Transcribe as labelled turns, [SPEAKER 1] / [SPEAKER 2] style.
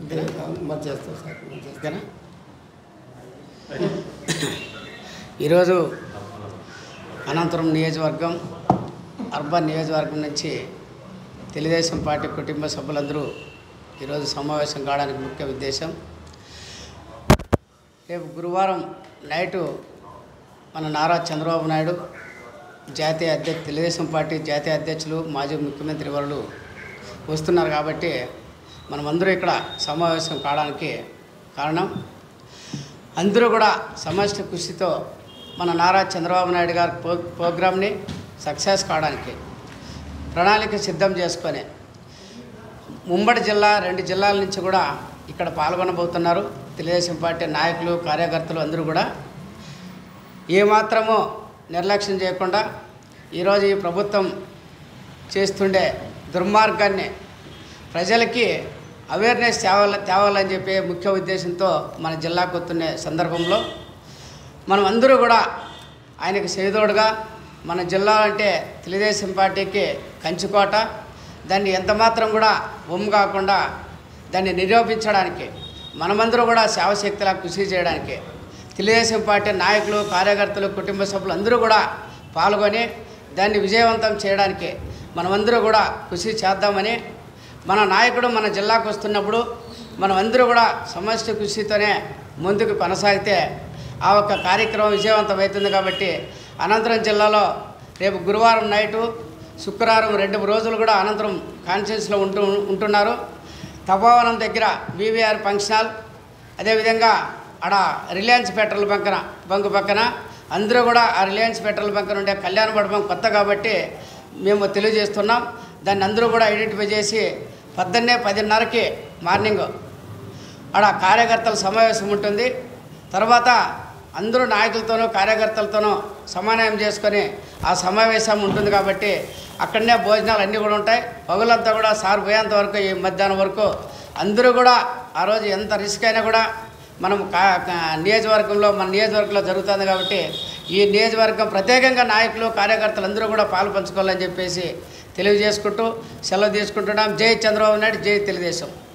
[SPEAKER 1] మరి చేస్తాం సార్ మరి చేస్తాం.
[SPEAKER 2] ఓకేనా ఈరోజు అనంతపురం నియోజకవర్గం అర్బన్ నియోజకవర్గం నుంచి తెలుగుదేశం పార్టీ కుటుంబ సభ్యులందరూ ఈరోజు సమావేశం కావడానికి ముఖ్య ఉద్దేశం రేపు గురువారం నైటు మన నారా చంద్రబాబు నాయుడు జాతీయ అధ్యక్ష తెలుగుదేశం పార్టీ జాతీయ అధ్యక్షులు మాజీ ముఖ్యమంత్రి వరులు వస్తున్నారు కాబట్టి మనమందరూ ఇక్కడ సమావేశం కావడానికి కారణం అందరూ కూడా సమష్టి కృషితో మన నారా చంద్రబాబు నాయుడు గారి ప్రో ప్రోగ్రామ్ని సక్సెస్ కావడానికి ప్రణాళిక సిద్ధం చేసుకొని ముంబడి జిల్లా రెండు జిల్లాల నుంచి కూడా ఇక్కడ పాల్గొనబోతున్నారు తెలుగుదేశం పార్టీ నాయకులు కార్యకర్తలు అందరూ కూడా ఏమాత్రమో నిర్లక్ష్యం చేయకుండా ఈరోజు ఈ ప్రభుత్వం చేస్తుండే దుర్మార్గాన్ని ప్రజలకి అవేర్నెస్ తేవాల తేవాలని చెప్పే ముఖ్య ఉద్దేశంతో మన జిల్లాకు వస్తున్న సందర్భంలో మనం అందరూ కూడా ఆయనకు చేదోడుగా మన జిల్లా అంటే తెలుగుదేశం పార్టీకి కంచుకోట దాన్ని ఎంతమాత్రం కూడా ఒమ్ము కాకుండా దాన్ని నిరూపించడానికి మనమందరూ కూడా సేవశక్తిలా కృషి చేయడానికి తెలుగుదేశం పార్టీ నాయకులు కార్యకర్తలు కుటుంబ సభ్యులు అందరూ కూడా పాల్గొని దాన్ని విజయవంతం చేయడానికి మనమందరూ కూడా కృషి చేద్దామని మన నాయకుడు మన జిల్లాకు వస్తున్నప్పుడు మనమందరూ కూడా సమష్టి కృషితోనే ముందుకు కొనసాగితే ఆ ఒక్క కార్యక్రమం విజయవంతం అవుతుంది కాబట్టి అనంతరం జిల్లాలో రేపు గురువారం నైటు శుక్రవారం రెండు రోజులు కూడా అనంతరం కాన్షియన్స్లో ఉంటూ ఉంటున్నారు తపోవనం దగ్గర వివిఆర్ ఫంక్షన్ హాల్ అదేవిధంగా ఆడ రిలయన్స్ పెట్రోల్ బంకన బంకు పక్కన అందరూ కూడా ఆ రిలయన్స్ పెట్రోల్ బంక్ ఉండే కళ్యాణ మండపం కొత్త కాబట్టి మేము తెలియజేస్తున్నాం దాన్ని అందరూ కూడా ఐడెంటిఫై చేసి పొద్దున్నే పదిన్నరకి మార్నింగ్ ఆడ కార్యకర్తల సమావేశం ఉంటుంది తర్వాత అందరూ నాయకులతోనూ కార్యకర్తలతోనూ సమన్వయం చేసుకొని ఆ సమావేశం ఉంటుంది కాబట్టి అక్కడనే భోజనాలు అన్నీ కూడా ఉంటాయి పగులంతా కూడా సార్ పోయేంత వరకు ఈ మధ్యాహ్నం వరకు అందరూ కూడా ఆ రోజు ఎంత రిస్క్ అయినా కూడా మనం కా కా- నియోజకవర్గంలో మన నియోజకవర్గంలో జరుగుతుంది కాబట్టి ఈ నియోజకవర్గం ప్రత్యేకంగా నాయకులు కార్యకర్తలు అందరూ కూడా పాలు పంచుకోవాలని చెప్పేసి తెలియజేసుకుంటూ సెలవు తీసుకుంటున్నాం జై చంద్రబాబు నాయుడు జై తెలుగుదేశం